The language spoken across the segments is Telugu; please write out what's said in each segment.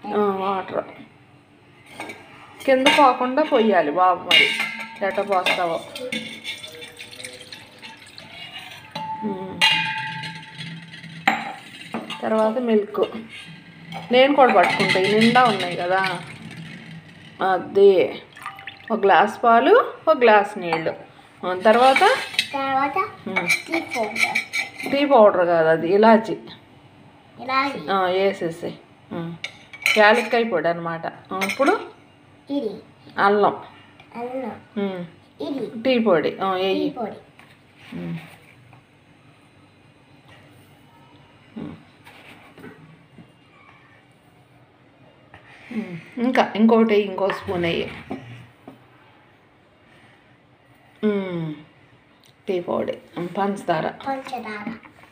వాటర్ కింద పోకుండా పొయ్యాలి బాబు మరి ఎట్ట పోస్తావో ఉమ్. తర్వాత మిల్క్ నేను కూడా పట్టుకుంటా ఈ నిండా ఉన్నాయి కదా అది ఒక గ్లాస్ పాలు ఒక గ్లాస్ నీళ్ళు ఆ, తర్వాత తర్వాత ఉమ్, టీ పౌడర్ టీ పౌడర్ కాదు అది ఇలాచి ఇలాగే ఆ, వేసేసి ఉమ్. యాలక్కాయ పొడి అనమాట ఇప్పుడు ఇది అల్లం అల్లం ఉమ్. ఇది టీ పొడి ఆ, టీ వేయి పొడి ఉమ్. ఉమ్. ఉమ్. ఇంకా ఇంకోటి వెయ్యి, ఇంకో స్పూన్ వేయి ఉమ్. టీ పొడి ఉమ్, పంచదార పంచదార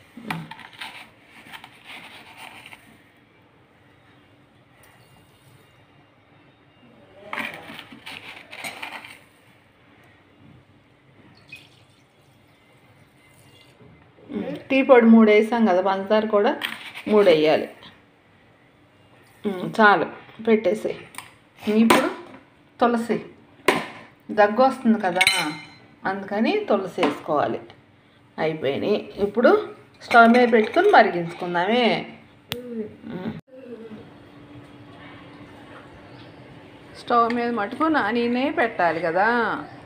ఉమ్. టీ పొడి మూడు వేసాం కదా పంచదార కూడా మూడు వేయాలి ఉమ్, చాలు పెట్టేసి ఇప్పుడు తులసి దగ్గు వస్తుంది కదా అందుకని తులసి వేసుకోవాలి అయిపోయినాయి ఇప్పుడు స్టవ్ మీద పెట్టుకొని మరిగించుకుందామే మ్మ్. ఉమ్. స్టవ్ మీద మటుకు నానినే పెట్టాలి కదా